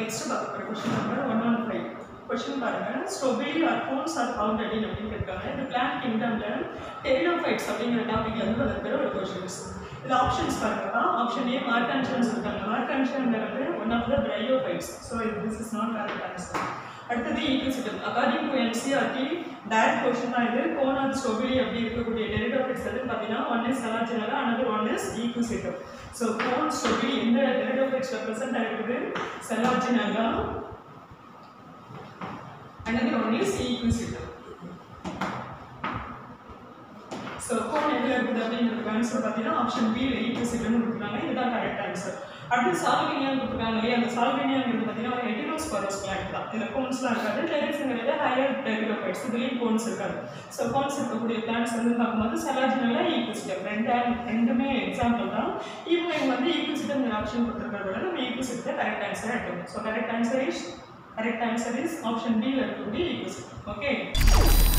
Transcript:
Next பார்க்க போகிற question number one one five question பாருங்க strobili are cones are found அடின் அப்படின்னு இருக்காங்க இந்த பிளான் கிங்டம்ல டெரிடோஃபைட்ஸ் அப்படிங்கிற டாபிக்ல இருந்து வந்திருக்கிற ஒரு கொஸ்டின்ஸ் இது ஆப்ஷன்ஸ் பாருங்க ஆப்ஷன் ஏ மார்கான்ஷன்ஸ் இருக்காங்க மார்கான்ஷன்ங்கிறது one of the bryophytes so this is not correct answer அடுத்தது Equisetum according to NCERT direct question தான் இது கோனாத் ஸ்டோபிலி அப்படி இருக்கக்கூடிய டெரிடோஃபைட்ஸ் எதுன்னு பார்த்தீங்கன்னா one is Selaginella another one is Equisetum so cone strobili எந்த டெரிடோஃபைட்ஸ் ரெப்ரசென்ட் ஆகிருக்குது Selaginella another one is equisitum. So cone எதில் இருக்குது அப்படிங்கிறதுக்கு ஆன்சர் பார்த்தீங்கன்னா ஆப்ஷன் பி ஈக்குசிட்டம் கொடுக்குறாங்க இதுதான் கரெக்ட் ஆன்சர் அடுத்து சால்வினியா கொடுக்குறாங்க இல்லையா அந்த சால்வினியாங்கிறது பார்த்தீங்கன்னா ஒரு எட்டினோஸ்பரோஸ் பிளான்ட் தான் இதில் கோன்ஸ்லாம் இருக்காது டெரிஸுங்கிறது ஹையர் டெரிடோஃபைட்ஸ் இதுலேயும் கோன்ஸ் இருக்காது ஸோ கோன்ஸ் இருக்கக்கூடிய பிளான்ட்ஸ் வந்து பார்க்கும்போது செலாஜினலா ஈக்குசிட்டம் ரெண்டு ரெண்டுமே எக்ஸாம்பிள் தான் இவங்க இவங்க வந்து ஈக்குசிட்டம் ஆப்ஷன் கொடுத்துருக்கிறத விட நம்ம ஈக்குசிட்டத்தை கரெக்ட் ஆன்சர் எடுக்கணும் so correct answer is correct answer is option B இருக்கக்கூடிய ஈக்குவல் ஓகே